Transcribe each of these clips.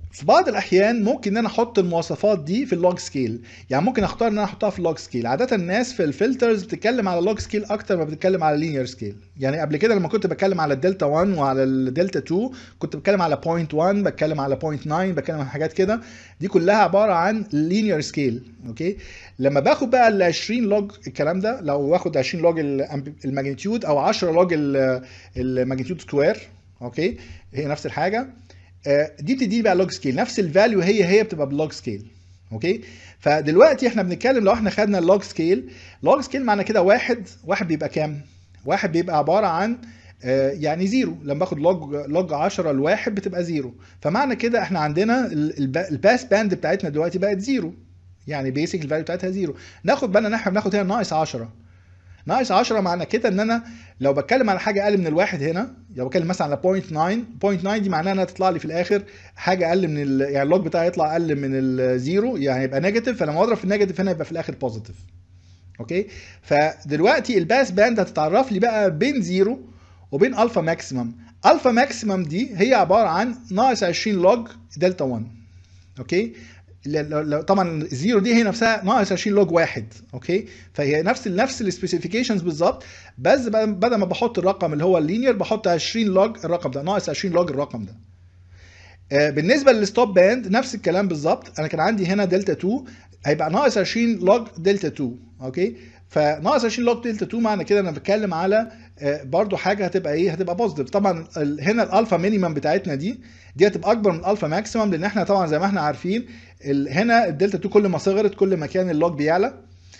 في بعض الاحيان ممكن ان انا احط المواصفات دي في اللوج سكيل يعني ممكن اختار ان انا احطها في اللوج سكيل عاده الناس في الفلترز بتتكلم على اللوج سكيل اكتر ما بتتكلم على لينير سكيل يعني قبل كده لما كنت بتكلم على الدلتا 1 وعلى الدلتا 2 كنت بتكلم على بوينت 1 بتكلم على بوينت 9 بتكلم عن حاجات كده دي كلها عباره عن لينير سكيل اوكي لما باخد بقى ال 20 لوج الكلام ده لو واخد 20 لوج الماجنتيود او 10 لوج الماجنتيود سكوير اوكي هي نفس الحاجه دي بتدي بقى لوج سكيل نفس الفاليو هي هي بتبقى باللوج سكيل اوكي فدلوقتي احنا بنتكلم لو احنا خدنا اللوج سكيل لوج سكيل معنى كده واحد واحد بيبقى كام واحد بيبقى عباره عن يعني زيرو لما باخد لوج لوج 10 لواحد بتبقى زيرو فمعنى كده احنا عندنا الباس باند بتاعتنا دلوقتي بقت زيرو يعني بيسك الفاليو بتاعتها زيرو ناخد بالنا ان احنا بناخد هنا ناقص 10 ناقص 10 معنى كده ان انا لو بتكلم على حاجه اقل من الواحد هنا لو بتكلم مثلا على 0.9 0.9 دي معناها انها تطلع لي في الاخر حاجه اقل من ال... يعني اللوج بتاعي يطلع اقل من الزيرو يعني يبقى نيجاتيف فلما اضرب في النيجاتيف هنا يبقى في الاخر بوزيتيف اوكي فدلوقتي الباس باند هتتعرف لي بقى بين زيرو وبين الفا ماكسيمم الفا ماكسيمم دي هي عباره عن ناقص 20 لوج دلتا 1 اوكي طبعا الزيرو دي هي نفسها ناقص 20 لوج واحد اوكي فهي نفس نفس السبيسيفيكيشنز بالظبط بس بدل ما بحط الرقم اللي هو اللينير بحط 20 لوج الرقم ده ناقص 20 لوج الرقم ده بالنسبه للستوب باند نفس الكلام بالظبط انا كان عندي هنا دلتا 2 هيبقى ناقص 20 لوج دلتا 2 اوكي فناقص 20 لوج دلتا 2 معنى كده انا بتكلم على برضو حاجه هتبقى ايه هتبقى بوزيتيف طبعا هنا الالفا مينيمم بتاعتنا دي دي هتبقى اكبر من الالفا ماكسيمم لان احنا طبعا زي ما احنا عارفين هنا الدلتا 2 كل ما صغرت كل ما كان اللوج بيعلى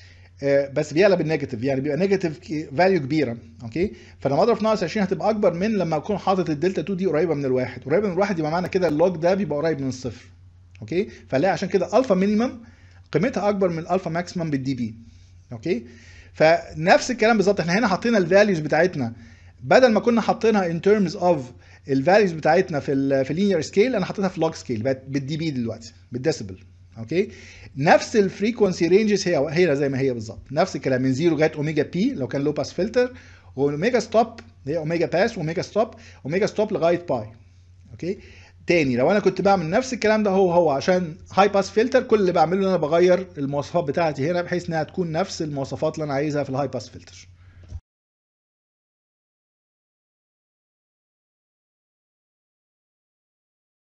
بس بيعلى بالنيجاتيف يعني بيبقى نيجاتيف فاليو كبيره اوكي فلما اضرب في ناقص 20 هتبقى اكبر من لما اكون حاطط الدلتا 2 دي قريبه من الواحد قريبه من الواحد يبقى معنى كده اللوج ده بيبقى قريب من الصفر اوكي فنلاقي عشان كده الفا مينيمم قيمتها اكبر من الالفا ماكسيمم بالدي بي اوكي فنفس الكلام بالظبط احنا هنا حاطين الفاليوز بتاعتنا بدل ما كنا حاطينها ان ترمز اوف الفاليوز بتاعتنا في ال في اللينير سكيل انا حطيتها في لوج سكيل بقت بالدي بي دلوقتي بالديسيبل اوكي نفس الفريكونسي رينجز هي هي زي ما هي بالظبط نفس الكلام من 0 لغايه اوميجا بي لو كان لو باس فلتر واوميجا ستوب هي اوميجا باس واوميجا ستوب اوميجا ستوب لغايه باي اوكي تاني لو انا كنت بعمل نفس الكلام ده هو هو عشان هاي باس فلتر كل اللي بعمله ان انا بغير المواصفات بتاعتي هنا بحيث انها تكون نفس المواصفات اللي انا عايزها في الهاي باس فلتر